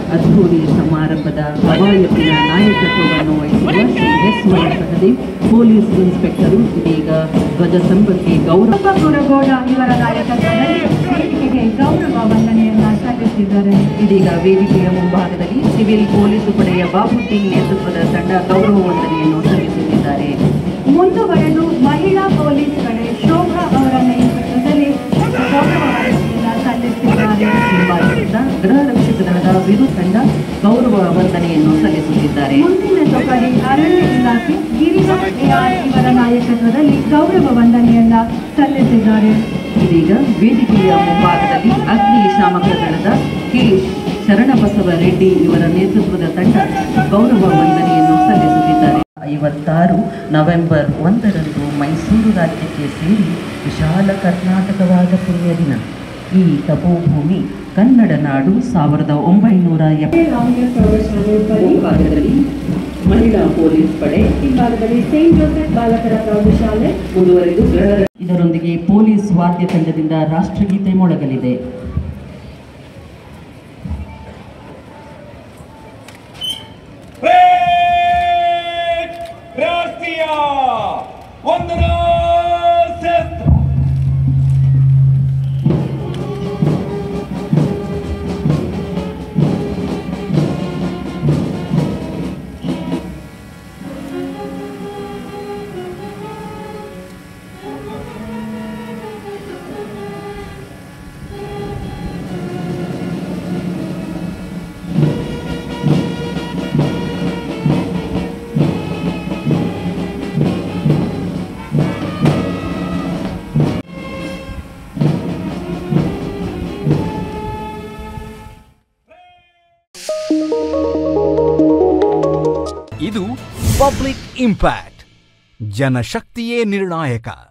ಅದ್ಧೂರಿ ಸಮಾರಂಭದ ಕವಾಯತಿನ ನಾಯಕತ್ವವನ್ನು ವಹಿಸಿರುವ Shri S Y Sahadev police inspector ಇದೀಗ ಧ್ವಜಸ್ತಂಭಕ್ಕೆ ಗೌರವ ಅಪ್ಪ ಕುರಗೋಡ ಇವರ ನಾಯಕತ್ವದಲ್ಲಿ ವೇದಿಕೆಗೆ ಗೌರವ ವಂದನೆಯನ್ನ ಸಲ್ಲಿಸಿದ್ದಾರೆ ಇದೀಗ ವೇದಿಕೆಯ ಮುಂಭಾಗದಲ್ಲಿ ಸಿವಿಲ್ ಪೊಲೀಸ್ ಪಡೆಯ ಬಾಬುದ್ದೀನ್ ನೇತೃತ್ವದ ತಂಡ ಗೌರವ ವಂದನೆಯನ್ನು ಸಲ್ಲಿಸುತ್ತಿದ್ದಾರೆ ಮುಂದುವರೆದು ಮಹಿಳಾ ಪೊಲೀಸ್ ಪಡೆ ಶೋಭಾ ಅವರ ನೇತೃತ್ವದಲ್ಲಿ ಗೌರವ ವಂದನೆಯನ್ನ ಸಲ್ಲಿಸಿದ್ದಾರೆ ಹಿಂಬಾಲಿಸಿದ ಗೃಹ ರಕ್ಷಕ ದಳದ ವಿರು ತಂಡ ಗೌರವ ವಂದನೆಯನ್ನು ಸಲ್ಲಿಸುತ್ತಿದ್ದಾರೆ ಮುಂದಿನ ತುಕಡಿ ಅರಣ್ಯ ಇಲಾಖೆ ಗಿರಿರಾಜ್ ಎಆರ್ ಇವರ ನಾಯಕತ್ವದಲ್ಲಿ ಗೌರವ ವಂದನೆಯನ್ನ ಸಲ್ಲಿಸಿದ್ದಾರೆ ಇದೀಗ ವೇದಿಕೆಯ ಮುಂಭಾಗದಲ್ಲಿ ಅಗ್ನಿಶಾಮಕ ದಳದ ಕೆ ಶರಣಬಸವ ರೆಡ್ಡಿ ಇವರ ನೇತೃತ್ವದ ತಂಡ ಗೌರವ ವಂದನೆಯನ್ನು ಸಲ್ಲಿಸುತ್ತಿದ್ದಾರೆ ಐವತ್ತಾರು ನವೆಂಬರ್ ಒಂದರಂದು ಮೈಸೂರು ರಾಜ್ಯಕ್ಕೆ ಸೇರಿ ವಿಶಾಲ ಕರ್ನಾಟಕವಾದ ಪುಣ್ಯ ದಿನ ಈ ತಪೋಭೂಮಿ ಕನ್ನಡ ನಾಡು ಸಾವಿರದ ಒಂಬೈನೂರ ರಾಮಯ್ಯ ಪ್ರೌಢಶಾಲೆ ಬಳಿ ಮುಂಭಾಗದಲ್ಲಿ ಮಹಿಳಾ ಪೊಲೀಸ್ ಪಡೆ ಹಿಂಭಾಗದಲ್ಲಿ ಸೇಂಟ್ ಜೋಸೆಫ್ ಬಾಲಕರ ಪ್ರೌಢಶಾಲೆ ಮುಂದುವರೆದು ಗೃಹ ಇದರೊಂದಿಗೆ ಪೊಲೀಸ್ ವಾದ್ಯ ತಂಡದಿಂದ ರಾಷ್ಟ್ರಗೀತೆ ಮೊಳಗಲಿದೆ Red ರಾಷ್ಟ್ರೀಯ ವಂದನಾ ಶಸ್ತ್ರ ಇದು ಪಬ್ಲಿಕ್ ಇಂಪ್ಯಾಕ್ಟ್ ಜನಶಕ್ತಿಯೇ ನಿರ್ಣಾಯಕ